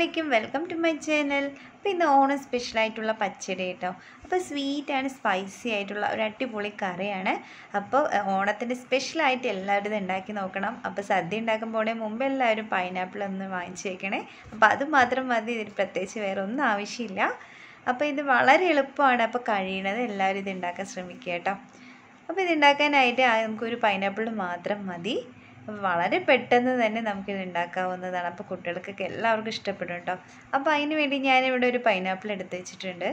വലൈക്കും welcome to my channel അപ്പോൾ ഇന്ന് ഓണം സ്പെഷ്യലായിട്ടുള്ള പച്ചടി കേട്ടോ അപ്പോൾ സ്വീറ്റ് ആൻഡ് സ്പൈസി ആയിട്ടുള്ള ഒരു അടിപൊളി കറിയാണ് അപ്പോൾ ഏഹ്, ഓണത്തിൻ്റെ സ്പെഷ്യലായിട്ട് എല്ലാവരും ഇത് ഉണ്ടാക്കി നോക്കണം അപ്പോൾ സദ്യ ഉണ്ടാക്കുമ്പോഴേ മുമ്പ് എല്ലാവരും പൈനാപ്പിൾ ഒന്ന് വാങ്ങിച്ച് വെക്കണേ അപ്പോൾ അത് മാത്രം മതി ഇതിന് പ്രത്യേകിച്ച് വേറെ ഒന്നും ആവശ്യമില്ല അപ്പോൾ ഇത് വളരെ എളുപ്പമാണ് അപ്പോൾ കഴിയണത് എല്ലാവരും ഇത് ഉണ്ടാക്കാൻ ശ്രമിക്കുക കേട്ടോ അപ്പോൾ ഇത് ഉണ്ടാക്കാനായിട്ട് ആ- നമുക്കൊരു പൈനാപ്പിൾ മാത്രം മതി അപ്പോൾ വളരെ പെട്ടെന്ന് തന്നെ നമുക്കിത് ഉണ്ടാക്കാവുന്നതാണ് അപ്പോൾ കുട്ടികൾക്കൊക്കെ എല്ലാവർക്കും ഇഷ്ടപ്പെടും കേട്ടോ അപ്പോൾ അതിന് വേണ്ടി ഞാനിവിടെ ഒരു പൈനാപ്പിൾ എടുത്ത് വെച്ചിട്ടുണ്ട്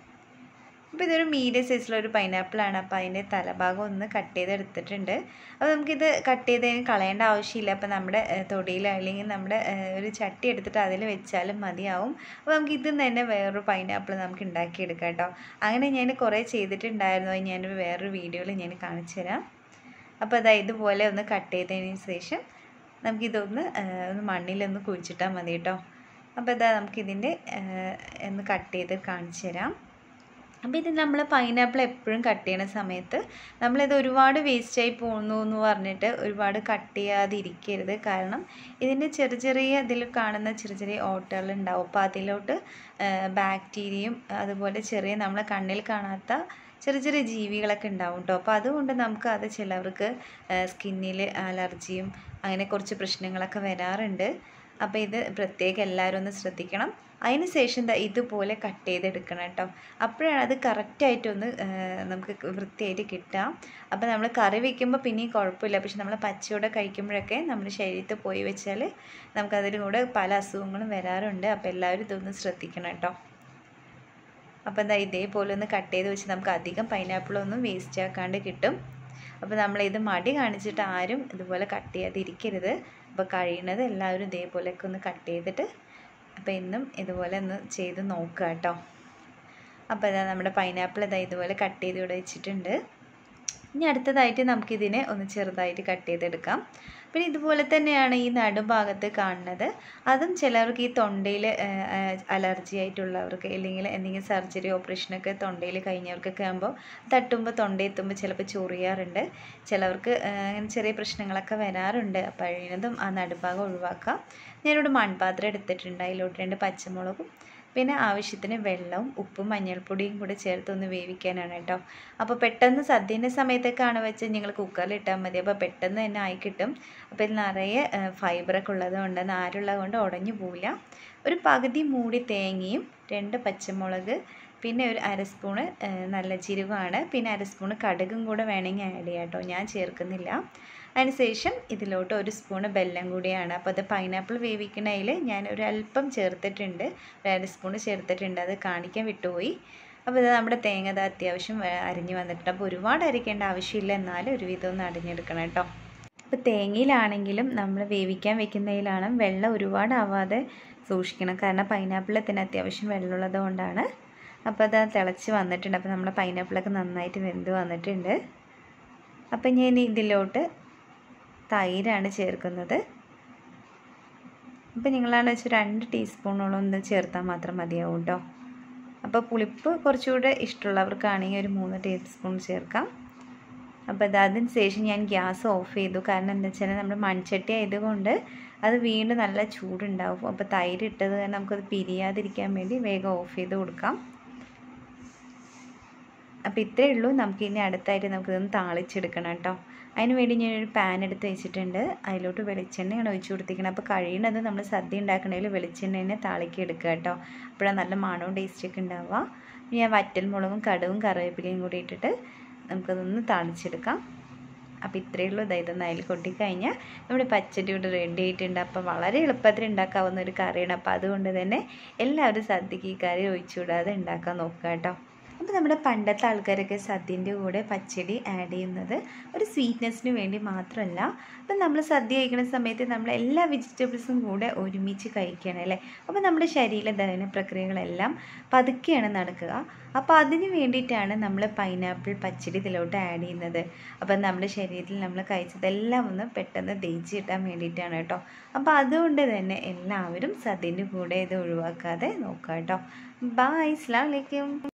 അപ്പോൾ ഇതൊരു മീഡിയം സൈസിലൊരു പൈനാപ്പിളാണ് അപ്പോൾ അതിൻ്റെ തലഭാഗം ഒന്ന് കട്ട് ചെയ്ത് എടുത്തിട്ടുണ്ട് അപ്പോൾ നമുക്കിത് കട്ട് ചെയ്ത് കഴിഞ്ഞ് കളയേണ്ട ആവശ്യമില്ല അപ്പോൾ നമ്മുടെ ഏഹ്, തൊടിയിലോ അല്ലെങ്കിൽ നമ്മുടെ ഏഹ്, ഒരു ചട്ടി എടുത്തിട്ട് അതിൽ വെച്ചാലും മതിയാവും അപ്പോൾ നമുക്ക് ഇതിൽ നിന്ന് തന്നെ വേറൊരു പൈനാപ്പിൾ നമുക്ക് ഉണ്ടാക്കിയെടുക്കാം കേട്ടോ അങ്ങനെ ഞാൻ കുറേ ചെയ്തിട്ടുണ്ടായിരുന്നു അത് ഞാനൊരു വേറൊരു വീഡിയോയിൽ ഞാൻ കാണിച്ചു തരാം അപ്പോൾ അതാ ഇതുപോലെ ഒന്ന് കട്ട് ചെയ്തതിന് ശേഷം നമുക്കിതൊന്ന് ഏഹ്, ഒന്ന് മണ്ണിലൊന്ന് കുഴിച്ചിട്ടാൽ മതി കേട്ടോ അപ്പോൾ ഇതാ നമുക്കിതിൻ്റെ ഏഹ്, ഒന്ന് കട്ട് ചെയ്ത് കാണിച്ചു തരാം അപ്പോൾ ഇത് നമ്മൾ പൈനാപ്പിൾ എപ്പോഴും കട്ട് ചെയ്യണ സമയത്ത് നമ്മളിത് ഒരുപാട് വേസ്റ്റായി പോകുന്നു എന്ന് പറഞ്ഞിട്ട് ഒരുപാട് കട്ട് ചെയ്യാതിരിക്കരുത് കാരണം ഇതിൻ്റെ ചെറിയ ചെറിയ ഇതിൽ കാണുന്ന ചെറിയ ചെറിയ ഓട്ടകൾ ഉണ്ടാവും അപ്പോൾ അതിലോട്ട് ബാക്ടീരിയയും അതുപോലെ ചെറിയ നമ്മളെ കണ്ണിൽ കാണാത്ത ചെറിയ ചെറിയ ജീവികളൊക്കെ ഉണ്ടാവും കേട്ടോ അപ്പോൾ അതുകൊണ്ട് നമുക്ക് അത് ചിലവർക്ക് സ്കിന്നിൽ അലർജിയും അങ്ങനെ കുറച്ച് പ്രശ്നങ്ങളൊക്കെ വരാറുണ്ട് അപ്പോൾ ഇത് പ്രത്യേകം എല്ലാവരും ഒന്ന് ശ്രദ്ധിക്കണം അതിന് ശേഷം ദാ ഇതുപോലെ കട്ട് ചെയ്തെടുക്കണം കേട്ടോ അപ്പോഴാണ് അത് കറക്റ്റായിട്ടൊന്ന് നമുക്ക് വൃത്തിയായിട്ട് കിട്ടുക അപ്പോൾ നമ്മൾ കറി വെക്കുമ്പോൾ പിന്നെയും കുഴപ്പമില്ല പക്ഷെ നമ്മൾ പച്ചയോടെ കഴിക്കുമ്പോഴൊക്കെ നമ്മുടെ ശരീരത്തിൽ പോയി വെച്ചാൽ നമുക്കതിലും കൂടെ പല അസുഖങ്ങളും വരാറുണ്ട് അപ്പോൾ എല്ലാവരും ഇതൊന്ന് ശ്രദ്ധിക്കണം കേട്ടോ അപ്പോൾ എന്താ ഇതേപോലെ ഒന്ന് കട്ട് ചെയ്ത് വെച്ച് നമുക്ക് അധികം പൈനാപ്പിളൊന്നും വേസ്റ്റ് ആക്കാണ്ട് കിട്ടും അപ്പോൾ നമ്മൾ ഇത് മടി കാണിച്ചിട്ട് ആരും ഇതുപോലെ കട്ട് ചെയ്യാതിരിക്കരുത് അപ്പോൾ കഴിയുന്നത് എല്ലാവരും ഇതേപോലെയൊക്കെ ഒന്ന് കട്ട് ചെയ്തിട്ട് അപ്പോൾ എന്നും ഇതുപോലെ ഒന്ന് ചെയ്ത് നോക്കുക കേട്ടോ അപ്പോൾ ഇതാ നമ്മുടെ പൈനാപ്പിൾ ഇതാ ഇതുപോലെ കട്ട് ചെയ്ത് ഇവിടെ വെച്ചിട്ടുണ്ട് ഇനി അടുത്തതായിട്ട് നമുക്കിതിനെ ഒന്ന് ചെറുതായിട്ട് കട്ട് ചെയ്തെടുക്കാം പിന്നെ ഇതുപോലെ തന്നെയാണ് ഈ നടുഭാഗത്ത് കാണുന്നത് അതും ചിലർക്ക് ഈ തൊണ്ടയിൽ അലർജി ആയിട്ടുള്ളവർക്ക് അല്ലെങ്കിൽ എന്തെങ്കിലും സർജറി ഓപ്പറേഷനൊക്കെ തൊണ്ടയിൽ കഴിഞ്ഞവർക്കൊക്കെ ആകുമ്പോൾ തട്ടുമ്പോൾ തൊണ്ടയെത്തുമ്പോൾ ചിലപ്പോൾ ചൊറിയാറുണ്ട് ചിലവർക്ക് ആ, അങ്ങനെ ചെറിയ പ്രശ്നങ്ങളൊക്കെ വരാറുണ്ട് അപ്പോൾ കഴിയുന്നതും ആ നടുഭാഗം ഒഴിവാക്കാം ഞാനിവിടെ മൺപാത്രം എടുത്തിട്ടുണ്ട് അതിലോട്ട് രണ്ട് പച്ചമുളകും പിന്നെ ആവശ്യത്തിന് വെള്ളവും ഉപ്പും മഞ്ഞൾപ്പൊടിയും കൂടെ ചേർത്ത് ഒന്ന് വേവിക്കാനാണ് കേട്ടോ അപ്പോൾ പെട്ടെന്ന് സദ്യൻ്റെ സമയത്തൊക്കെയാണ് വെച്ച് നിങ്ങൾ കുക്കറിൽ ഇട്ടാൽ മതി അപ്പോൾ പെട്ടെന്ന് തന്നെ ആയി കിട്ടും അപ്പോൾ ഇതിൽ നിറയെ ഫൈബറൊക്കെ ഉള്ളത് കൊണ്ട് നാരുള്ളത് കൊണ്ട് ഉടഞ്ഞു പോവില്ല ഒരു പകുതി മൂടി തേങ്ങയും രണ്ട് പച്ചമുളക് പിന്നെ ഒരു അര സ്പൂണ് ഏഹ്, നല്ല ജീരകമാണ് പിന്നെ അര സ്പൂണ് കടുകും കൂടെ വേണമെങ്കിൽ ആഡ് ചെയ്യാം കേട്ടോ ഞാൻ ചേർക്കുന്നില്ല അതിനുശേഷം ഇതിലോട്ട് ഒരു സ്പൂണ് ബെല്ലം കൂടിയാണ് അപ്പോൾ അത് പൈനാപ്പിൾ വേവിക്കണതിൽ ഞാൻ ഒരു അല്പം ചേർത്തിട്ടുണ്ട് ഒരു അര സ്പൂണ് ചേർത്തിട്ടുണ്ട് അത് കാണിക്കാൻ വിട്ടുപോയി അപ്പോൾ ഇത് നമ്മുടെ തേങ്ങ ഇത് അത്യാവശ്യം ഏഹ്, അരിഞ്ഞ് വന്നിട്ടുണ്ട് അപ്പോൾ ഒരുപാട് അരിക്കേണ്ട ആവശ്യമില്ല എന്നാലും ഒരുവിധം ഒന്ന് അരിഞ്ഞെടുക്കണം കേട്ടോ അപ്പോൾ തേങ്ങയിലാണെങ്കിലും നമ്മൾ വേവിക്കാൻ വെക്കുന്നതിലാണ് വെള്ളം ഒരുപാട് ആവാതെ സൂക്ഷിക്കണം കാരണം പൈനാപ്പിളത്തിന് അത്യാവശ്യം വെള്ളമുള്ളത് കൊണ്ടാണ് അപ്പോൾ അത് തിളച്ച് വന്നിട്ടുണ്ട് അപ്പോൾ നമ്മുടെ പൈനാപ്പിളൊക്കെ നന്നായിട്ട് വെന്ത് വന്നിട്ടുണ്ട് അപ്പം ഞാൻ ഇതിലോട്ട് തൈരാണ് ചേർക്കുന്നത് അപ്പോൾ നിങ്ങളാണ് വെച്ച് രണ്ട് ടീസ്പൂണോളം ഒന്ന് ചേർത്താൽ മാത്രം മതിയാവും കേട്ടോ അപ്പോൾ പുളിപ്പ് കുറച്ചുകൂടെ ഇഷ്ടമുള്ളവർക്കാണെങ്കിൽ ഒരു മൂന്ന് ടീസ്പൂൺ ചേർക്കാം അപ്പോൾ അത് അതിന് ശേഷം ഞാൻ ഗ്യാസ് ഓഫ് ചെയ്തു കാരണം എന്താ വെച്ചാൽ നമ്മൾ മൺചട്ടി ആയതുകൊണ്ട് അത് വീണ്ടും നല്ല ചൂടുണ്ടാവും അപ്പോൾ തൈര് ഇട്ടത് കാരണം നമുക്കത് പിരിയാതിരിക്കാൻ വേണ്ടി വേഗം ഓഫ് ചെയ്ത് കൊടുക്കാം അപ്പോൾ ഇത്രയേ ഉള്ളൂ നമുക്ക് ഇനി അടുത്തായിട്ട് നമുക്കിതൊന്ന് താളിച്ചെടുക്കണം കേട്ടോ അതിന് വേണ്ടി ഞാനൊരു പാൻ എടുത്ത് വെച്ചിട്ടുണ്ട് അതിലോട്ട് വെളിച്ചെണ്ണയാണ് ഒഴിച്ച് കൊടുത്തിരിക്കുന്നത് അപ്പോൾ കഴിയുന്നത് നമ്മൾ സദ്യ ഉണ്ടാക്കണതിൽ വെളിച്ചെണ്ണ തന്നെ താളിക്ക് എടുക്കുക കേട്ടോ അപ്പോഴാണ് നല്ല മണവും ടേസ്റ്റൊക്കെ ഉണ്ടാവുക പിന്നെ ഞാൻ വറ്റൽ മുളകും കടുവും കറിവേപ്പിലയും കൂടി ഇട്ടിട്ട് നമുക്കതൊന്ന് താളിച്ചെടുക്കാം അപ്പോൾ ഇത്രയേ ഉള്ളൂ ഇതാ ഇതൊന്ന് അതിൽ കൊട്ടിക്കഴിഞ്ഞാൽ നമ്മുടെ പച്ചടി ഇവിടെ റെഡി ആയിട്ടുണ്ട് അപ്പോൾ വളരെ എളുപ്പത്തിൽ ഉണ്ടാക്കാവുന്ന ഒരു കറിയാണ് അപ്പോൾ അതുകൊണ്ട് തന്നെ എല്ലാവരും സദ്യക്ക് ഈ കറി ഒഴിച്ചുകൂടാതെ ഉണ്ടാക്കാൻ നോക്കുക കേട്ടോ അപ്പോൾ നമ്മുടെ പണ്ടത്തെ ആൾക്കാരൊക്കെ സദ്യൻ്റെ കൂടെ പച്ചടി ആഡ് ചെയ്യുന്നത് ഒരു സ്വീറ്റ്നെസ്സിന് വേണ്ടി മാത്രമല്ല അപ്പം നമ്മൾ സദ്യ കഴിക്കുന്ന സമയത്ത് നമ്മൾ എല്ലാ വെജിറ്റബിൾസും കൂടെ ഒരുമിച്ച് കഴിക്കണം അല്ലേ അപ്പോൾ നമ്മുടെ ശരീര ദഹന പ്രക്രിയകളെല്ലാം പതുക്കെയാണ് നടക്കുക അപ്പോൾ അതിന് വേണ്ടിയിട്ടാണ് നമ്മൾ പൈനാപ്പിൾ പച്ചടി ഇതിലോട്ട് ആഡ് ചെയ്യുന്നത് അപ്പം നമ്മുടെ ശരീരത്തിൽ നമ്മൾ കഴിച്ചതെല്ലാം ഒന്ന് പെട്ടെന്ന് ദഹിച്ച് കിട്ടാൻ വേണ്ടിയിട്ടാണ് കേട്ടോ അപ്പോൾ അതുകൊണ്ട് തന്നെ എല്ലാവരും സദ്യൻ്റെ കൂടെ ഇത് ഒഴിവാക്കാതെ നോക്കുക കേട്ടോ ബായ് അസ്സലാമു അലൈക്കും